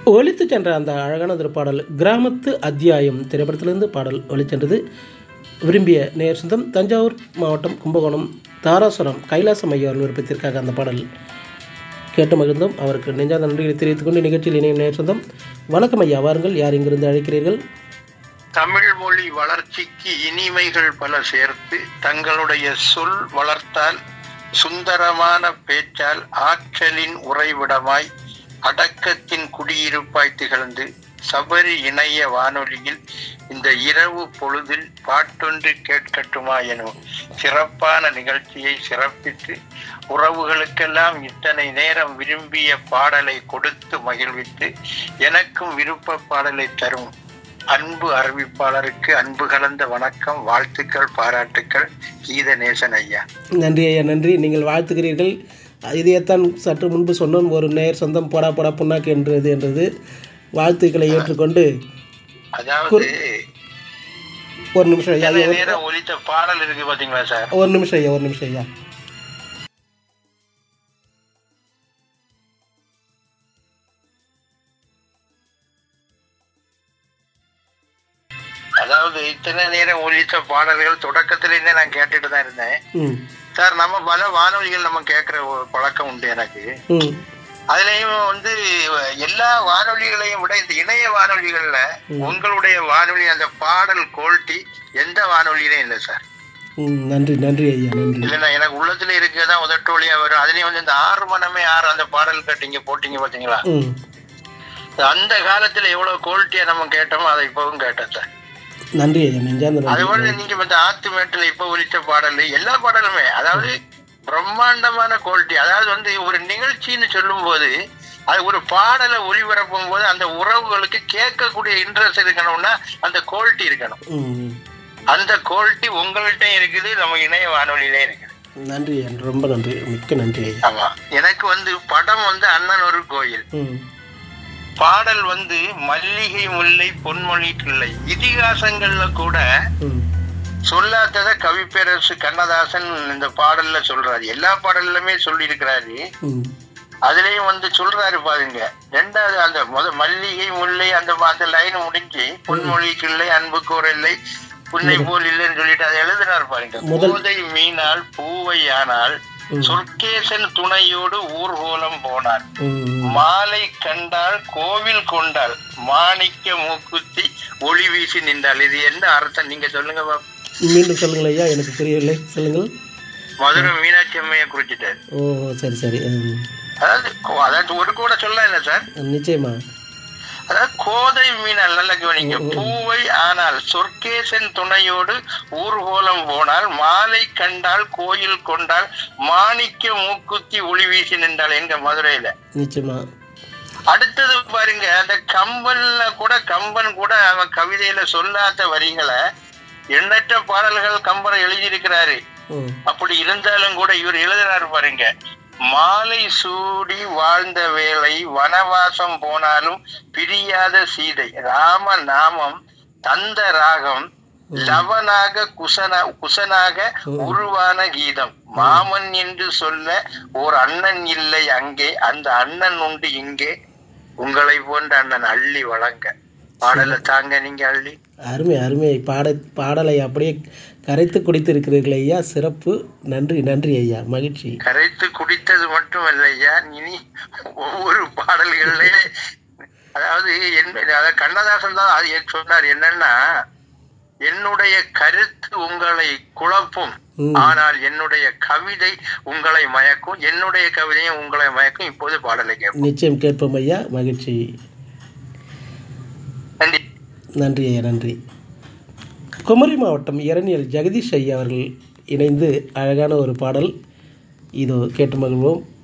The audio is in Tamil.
ஒலித்து சென்ற அந்த அழகான ஒரு பாடல் கிராமத்து அத்தியாயம் திரைப்படத்திலிருந்து பாடல் ஒலிச்சென்றது விரும்பிய நேர் சொந்தம் தஞ்சாவூர் மாவட்டம் கும்பகோணம் தாராசுரம் கைலாசம் ஐயா அவர்கள் விருப்பத்திற்காக அந்த பாடல் கேட்டு மகிழ்ந்தோம் அவருக்கு நெஞ்சாத நன்றிகளை தெரிவித்துக் கொண்டு நிகழ்ச்சியில் இணையும் நேர் சொந்தம் வணக்கம் ஐயா வாருங்கள் யார் இங்கிருந்து அழைக்கிறீர்கள் தமிழ் மொழி வளர்ச்சிக்கு இனிமைகள் பல சேர்த்து தங்களுடைய சொல் வளர்த்தால் சுந்தரமான பேச்சால் ஆற்றலின் உறைவிடமாய் அடக்கத்தின் குடியிருப்பாய் திகழ்ந்து சபரி இணைய வானொலியில் இந்த இரவு பொழுதில் பாட்டொன்று கேட்கட்டுமா எனும் சிறப்பான நிகழ்ச்சியை சிறப்பித்து உறவுகளுக்கெல்லாம் இத்தனை நேரம் விரும்பிய பாடலை கொடுத்து மகிழ்வித்து எனக்கும் விருப்ப பாடலை தரும் அன்பு அறிவிப்பாளருக்கு அன்பு கலந்த வணக்கம் வாழ்த்துக்கள் பாராட்டுக்கள் கீதநேசன் ஐயா நன்றி ஐயா நன்றி நீங்கள் வாழ்த்துகிறீர்கள் இதையத்தான் சற்று முன்பு சொன்னோம் ஒரு நேர் சொந்தம் போடா போடா புண்ணாக்கு என்றது என்றது வாழ்த்துக்களை ஏற்றுக்கொண்டு அதாவது ஒரு நிமிஷம் ஐயா இத்தனை நேரம் ஒலித்த பாடல் இருக்கு பாத்தீங்களா சார் ஒரு நிமிஷம் ஐயா ஒரு நிமிஷம் ஐயா அதாவது இத்தனை நேரம் ஒலித்த பாடல்கள் தொடக்கத்திலிருந்தே நான் கேட்டுட்டு தான் இருந்தேன் ம் சார் நம்ம பல வானொலிகள் நம்ம கேட்கிற ஒரு பழக்கம் உண்டு எனக்கு ம் அதுலயும் வந்து எல்லா வானொலிகளையும் விட இந்த இணைய வானொலிகள்ல உங்களுடைய வானொலி அந்த பாடல் குவாலிட்டி எந்த வானொலியிலும் இல்லை சார் ம் நன்றி நன்றி ஐயா நன்றி இல்லைன்னா எனக்கு உள்ளத்துல இருக்கிறதா உதட்டோலியா வரும் அதுலயும் வந்து இந்த ஆறு மனமே ஆறு அந்த பாடல் கேட்டீங்க போட்டீங்க பாத்தீங்களா ம் அந்த காலத்துல எவ்வளவு குவாலிட்டியா நம்ம கேட்டோமோ அதை இப்பவும் கேட்டேன் சார் நன்றி ஐயா நெஞ்சாந்த அது நன்றி போல நீங்க இந்த ஆத்து மேட்டுல இப்ப ஒலிச்ச பாடல் எல்லா பாடலுமே அதாவது பிரம்மாண்டமான குவாலிட்டி அதாவது வந்து ஒரு நிகழ்ச்சின்னு சொல்லும் போது அது ஒரு பாடலை ஒளிபரப்பும் போது அந்த உறவுகளுக்கு கேட்கக்கூடிய இன்ட்ரெஸ்ட் இருக்கணும்னா அந்த குவாலிட்டி இருக்கணும் ம் அந்த குவாலிட்டி உங்கள்கிட்ட இருக்குது நம்ம இணைய வானொலியிலே இருக்குது நன்றி ஐயா ரொம்ப நன்றி மிக்க நன்றி ஐயா ஆமா எனக்கு வந்து படம் வந்து அண்ணன் ஒரு கோயில் ம் பாடல் வந்து மல்லிகை முல்லை பொன்மொழி கிள்ளை இதிகாசங்கள்ல கூட ம் சொல்லாதத கவிப்பேரரசு கண்ணதாசன் இந்த பாடல்ல சொல்றாரு எல்லா பாடல்லுமே சொல்லி இருக்கிறாரு ம் அதுலயும் வந்து சொல்றாரு பாருங்க ரெண்டாவது அந்த முத மல்லிகை முல்லை அந்த அந்த லைன் முடிஞ்சு பொன்மொழி கிள்ளை அன்பு இல்லை புன்னை போல் இல்லைன்னு சொல்லிட்டு அதை எழுதினார் பாருங்க முதல்- போதை மீனால் பூவை ஆனால் சொர்க்கேசன் துணையோடு ஊர்கோலம் போனார் ம் மாலை கண்டால் கோவில் கொண்டாள் மாணிக்க மூக்குத்தி ஒளி வீசி நின்றாள் இது என்ன அர்த்தம் நீங்க சொல்லுங்க பாப்போம். மீண்டும் சொல்லுங்கள் ஐயா எனக்கு புரியவில்லை சொல்லுங்கள் மதுரை மீனாட்சி அம்மையை குறிச்சிட்டாரு ஓ சரி சரி ம். அதாவது கோ- அதாவது ஒரு கூட சொல்ல இல்ல சார் நிச்சயமா அதாவது கோதை மீனால் நல்ல கவனிங்க பூவை ஆனால் சொர்க்கேசன் துணையோடு ஊர்கோலம் போனால் மாலை கண்டால் கோயில் கொண்டால் மாணிக்க மூக்குத்தி ஒளி வீசி நின்றாள் எங்க மதுரையில நிச்சயமா அடுத்தது பாருங்க அந்த கம்பன்ல கூட கம்பன் கூட அவன் கவிதையில சொல்லாத வரிகளை எண்ணற்ற பாடல்கள் கம்பன் எழுதியிருக்கிறாரு ம் அப்படி இருந்தாலும் கூட இவர் எழுதினார் பாருங்க மாலை சூடி வாழ்ந்த வேளை வனவாசம் போனாலும் பிரியாத சீதை ராம நாமம் தந்த ராகம் லவனாக குசனா குசனாக உருவான கீதம் மாமன் என்று சொல்ல ஓர் அண்ணன் இல்லை அங்கே அந்த அண்ணன் உண்டு இங்கே உங்களை போன்ற அண்ணன் அள்ளி வழங்க பாடலை தாங்க நீங்க அள்ளி அருமை அருமை பாட பாடலை அப்படியே கரைத்து குடித்திருக்கிறீர்கள் ஐயா சிறப்பு நன்றி நன்றி ஐயா மகிழ்ச்சி கரைத்து குடித்தது மட்டும் இல்லையா இனி ஒவ்வொரு பாடல்கள்ல அதாவது என்ன அதாவது கண்ணதாசன் தான் அது ஏன் சொன்னார் என்னன்னா என்னுடைய கருத்து உங்களை குழப்பும் ம். ஆனால் என்னுடைய கவிதை உங்களை மயக்கும் என்னுடைய கவிதையும் உங்களை மயக்கும் இப்போது பாடலை கேட்போம் நிச்சயம் கேட்போம் ஐயா மகிழ்ச்சி நன்றி நன்றி ஐயா நன்றி குமரி மாவட்டம் இரணியல் ஜெகதீஷ் ஐயா அவர்கள் இணைந்து அழகான ஒரு பாடல் இதோ கேட்டு மகிழ்வோம்